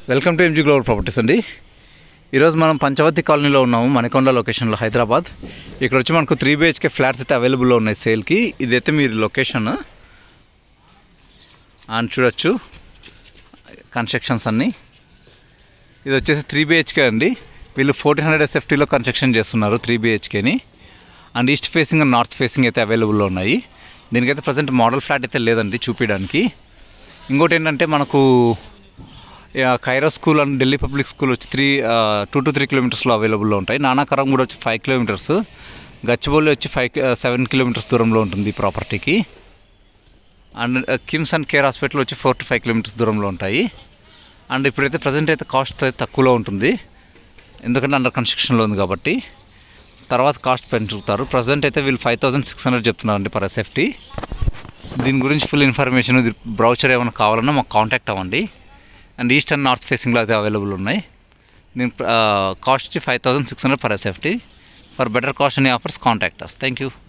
welcome to MG global properties అండి ఈరోజు మనం పంచవతి కాలనీలో ఉన్నాము మణికొండ లొకేషన్లో హైదరాబాద్ ఇక్కడ వచ్చి మనకు త్రీ బిహెచ్కే ఫ్లాట్స్ అయితే అవైలబుల్లో ఉన్నాయి సేల్కి ఇదైతే మీ లొకేషన్ అని చూడొచ్చు కన్స్ట్రక్షన్స్ అన్నీ ఇది వచ్చేసి త్రీ బిహెచ్కే అండి వీళ్ళు ఫోర్టీన్ హండ్రెడ్ ఎస్ఎఫ్టీలో కన్స్ట్రక్షన్ చేస్తున్నారు త్రీ బిహెచ్కేని and east facing and north facing అయితే అవైలబుల్లో ఉన్నాయి దీనికైతే ప్రజెంట్ మోడల్ ఫ్లాట్ అయితే లేదండి చూపించడానికి ఇంకోటి ఏంటంటే మనకు యా, కైరో school and Delhi public school వచ్చి త్రీ టూ టు త్రీ కిలోమీటర్స్లో అవైలబుల్లో ఉంటాయి నానాకరం కూడా వచ్చి ఫైవ్ కిలోమీటర్స్ గచ్చిబౌలి వచ్చి ఫైవ్ సెవెన్ కిలోమీటర్స్ దూరంలో ఉంటుంది ఈ ప్రాపర్టీకి and KIMS and Care hospital వచ్చి ఫోర్ టు ఫైవ్ కిలోమీటర్స్ దూరంలో ఉంటాయి అండ్ ఇప్పుడైతే ప్రజెంట్ అయితే కాస్ట్ అయితే తక్కువలో ఉంటుంది ఎందుకంటే అండర్ కన్స్ట్రక్షన్లో ఉంది కాబట్టి తర్వాత కాస్ట్ పెంచుతారు ప్రజెంట్ అయితే వీళ్ళు ఫైవ్ థౌసండ్ సిక్స్ హండ్రెడ్ చెప్తున్నారండి పర్ ఎస్ఎఫ్టీ దీని గురించి ఫుల్ ఇన్ఫర్మేషన్ బ్రౌచర్ ఏమైనా కావాలన్నా మాకు కాంటాక్ట్ అవ్వండి అండ్ ఈస్ట్ అండ్ నార్త్ ఫేసింగ్లో అయితే అవైలబుల్ ఉన్నాయి దీని కాస్ట్ వచ్చి five thousand six hundred per SFT for better cost అనే offers contact us thank you